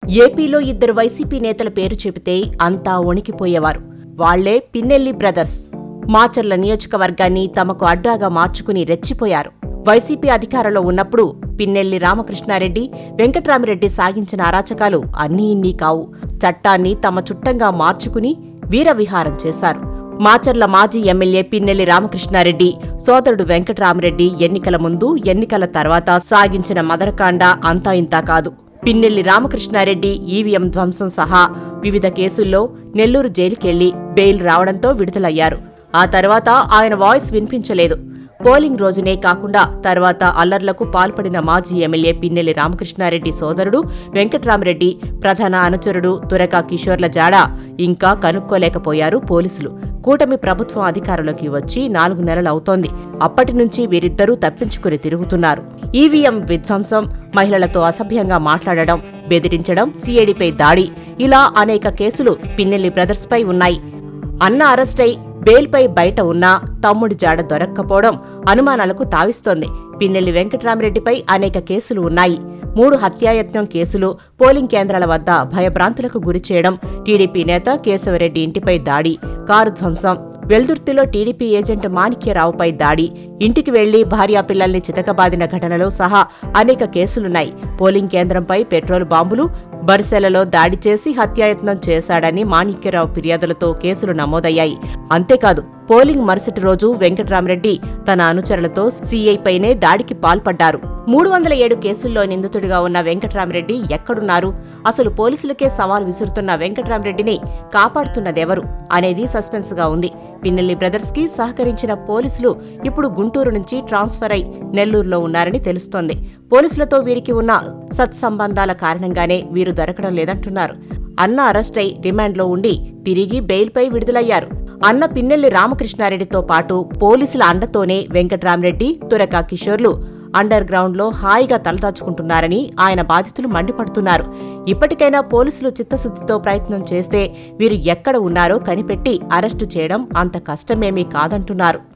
ఏపీలో ఇద్దరు వైసీపీ నేతల పేరు చెబితే అంతా వణికిపోయేవారు వాళ్లే పిన్నెల్లి బ్రదర్స్ మాచర్ల నియోజకవర్గాన్ని తమకు అడ్డాగా మార్చుకుని రెచ్చిపోయారు వైసీపీ అధికారంలో ఉన్నప్పుడు పిన్నెల్లి రామకృష్ణారెడ్డి వెంకట్రామిరెడ్డి సాగించిన అరాచకాలు అన్నీ ఇన్నీ కావు చట్టాన్ని తమ చుట్టంగా మార్చుకుని వీరవిహారం చేశారు మాచర్ల మాజీ ఎమ్మెల్యే పిన్నెల్లి రామకృష్ణారెడ్డి సోదరుడు వెంకట్రామరెడ్డి ఎన్నికల ముందు ఎన్నికల తర్వాత సాగించిన మదరకాండ అంతా ఇంతా కాదు పిన్నెల్లి రామకృష్ణారెడ్డి ఈవీఎం ధ్వంసం సహా వివిధ కేసుల్లో నెల్లూరు జైలుకెళ్లి బెయిల్ రావడంతో విడుదలయ్యారు ఆ తర్వాత ఆయన వాయిస్ వినిపించలేదు పోలింగ్ రోజునే కాకుండా తర్వాత అల్లర్లకు పాల్పడిన మాజీ ఎమ్మెల్యే పిన్నెల్లి రామకృష్ణారెడ్డి సోదరుడు వెంకట్రామరెడ్డి ప్రధాన అనుచరుడు తురకా కిషోర్ల జాడ ఇంకా కనుక్కోలేకపోయారు పోలీసులు కూటమి ప్రభుత్వం అధికారంలోకి వచ్చి నాలుగు నెలలవుతోంది అప్పటి నుంచి వీరిద్దరూ తప్పించుకుని తిరుగుతున్నారు ఈవీఎం విధ్వంసం మహిళలతో అసభ్యంగా మాట్లాడడం బెదిరించడం సీఐడిపై దాడి ఇలా అనేక కేసులు పిన్నెల్లి బ్రదర్స్పై ఉన్నాయి అన్న అరెస్టై బెయిల్పై బయట ఉన్నా తమ్ముడి జాడ దొరక్కపోవడం అనుమానాలకు తావిస్తోంది పిన్నెల్లి వెంకట్రామరెడ్డిపై అనేక కేసులు ఉన్నాయి మూడు హత్యాయత్నం కేసులు పోలింగ్ కేంద్రాల వద్ద భయభ్రాంతులకు గురిచేయడం టీడీపీ నేత కేశవరెడ్డి ఇంటిపై దాడి కారు ధ్వంసం వెల్దుర్తిలో టీడీపీ ఏజెంట్ మాణిక్యరావుపై దాడి ఇంటికి వెళ్లి భార్యా పిల్లల్ని చితకబాదిన ఘటనలో సహా అనేక కేసులున్నాయి పోలింగ్ కేంద్రంపై పెట్రోల్ బాంబులు బరిసెలలో దాడి చేసి హత్యాయత్నం చేశాడని మాణిక్యరావు ఫిర్యాదులతో కేసులు నమోదయ్యాయి అంతేకాదు పోలింగ్ మరుసటి రోజు వెంకట్రామరెడ్డి తన అనుచరులతో సీఐపైనే దాడికి పాల్పడ్డారు మూడు వందల ఏడు కేసుల్లో నిందితుడిగా ఉన్న వెంకట్రామరెడ్డి ఎక్కడున్నారు అసలు పోలీసులకే సవాల్ విసురుతున్న వెంకట్రామరెడ్డిని కాపాడుతున్నదెవరు అనేది సస్పెన్స్ గా ఉంది పిన్నెల్లి బ్రదర్స్ కి సహకరించిన పోలీసులు ఇప్పుడు గుంటూరు నుంచి ట్రాన్స్ఫర్ అయి నెల్లూరులో ఉన్నారని తెలుస్తోంది పోలీసులతో వీరికి ఉన్న సత్సంబంధాల కారణంగానే వీరు దొరకడం లేదంటున్నారు అన్న అరెస్ట్ అయి రిమాండ్లో ఉండి తిరిగి బెయిల్పై విడుదలయ్యారు అన్న పిన్నెల్లి రామకృష్ణారెడ్డితో పాటు పోలీసుల అండతోనే వెంకట్రామరెడ్డి తురకా కిషోర్లు అండర్ గ్రౌండ్లో హాయిగా తలదాచుకుంటున్నారని ఆయన బాధితులు మండిపడుతున్నారు ఇప్పటికైనా పోలీసులు చిత్తశుద్ధితో ప్రయత్నం చేస్తే వీరు ఎక్కడ ఉన్నారో కనిపెట్టి అరెస్టు చేయడం అంత కష్టమేమీ కాదంటున్నారు